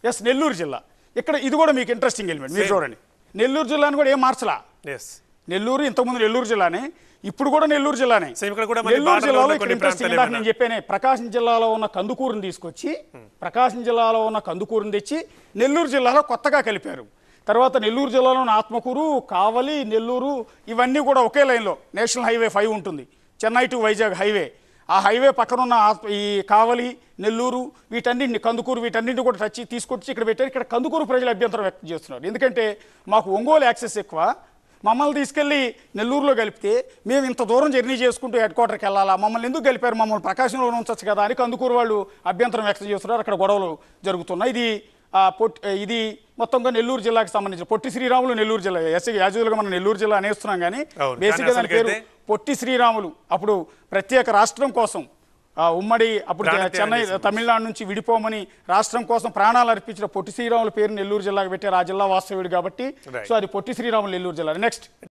Yes Nellore జిల్లా ఇక్కడ ఇది కూడా మీకు ఇంట్రెస్టింగ్ ఎలిమెంట్ మీరు Same. చూడండి నెల్లూరు జిల్లాని కూడా ఏం మార్చలా ఎస్ నెల్లూరు ఇంతకుముందు నెల్లూరు జిల్లానే ఇప్పుడు కూడా నెల్లూరు జిల్లానే Same ఇక్కడ కూడా మళ్ళీ నెల్లూరు border లో జిల్లాలో ఉన్న ఇక్కడ కొన్ని ఇంట్రెస్టింగ్ ప్రాంతాలు ఇందాక ఏమైనా? నేను చెప్పానే ప్రకాశం జిల్లాలో ఉన్న కందుకూరుని తీసుకొచ్చి ప్రకాశం జిల్లాలో ఉన్న కందుకూరుని తెచ్చి నెల్లూరు జిల్లాలో కొత్తగా కలిపారు తర్వాత నెల్లూరు జిల్లాలో ఉన్న ఆత్మకూరు కావలి నెల్లూరు ఇవన్నీ కూడా ఒకే లైన్లో నేషనల్ హైవే ఫైవ్ ఉంటుంది చెన్నై టు వైజాగ్ హైవే ఆ హైవే పక్కన ఉన్న ఆత్మ- ఈ కావలి నెల్లూరు వీటన్నింటిని కందుకూరు వీటన్నింటిని కూడా టచ్ తీసుకొచ్చి ఇక్కడ పెట్టారు ఇక్కడ కందుకూరు ప్రజలు అభ్యంతరం వ్యక్తం చేస్తున్నారు ఎందుకంటే మాకు ఒంగోలు యాక్సెస్ ఎక్కువ మమ్మల్ని తీసుకెళ్ళి నెల్లూరులో కలిపితే మేము ఇంత దూరం జర్నీ చేసుకుంటూ హెడ్ క్వార్టర్కి వెళ్ళాలా మమ్మల్ని ఎందుకు కలిపారు మమ్మల్ని ప్రకాశంలో ఉంచవచ్చు కదా అని కందుకూరు వాళ్ళు అభ్యంతరం వ్యక్తం చేస్తున్నారు అక్కడ గొడవలు జరుగుతున్నాయి ఇది ఆ, పొట్ ఇది మొత్తంగా నెల్లూరు జిల్లాకి సంబంధించి పొట్టి శ్రీరాములు నెల్లూరు జిల్లా ఎస్ యాజువల్గా మనం నెల్లూరు జిల్లా అనేస్తున్నాం కానీ అవును, బేసిక్గా కానీ దాని పేరు అసలుకైతే- పొట్టి శ్రీరాములు అప్పుడు ప్రత్యేక రాష్ట్రం కోసం ఆ, ఉమ్మడి అప్పుడు ప్రాణత్యాగం చెన్నై చేశారు. తమిళనాడు నుంచి విడిపోమని రాష్ట్రం కోసం ప్రాణాలు అర్పించిన పొట్టి శ్రీరాముల పేరు నెల్లూరు జిల్లాకు పెట్టారు ఆ జిల్లా వాస్తవ్యుడు కాబట్టి Right. సో అది పొట్టి శ్రీరాములు నెల్లూరు జిల్లా నెక్స్ట్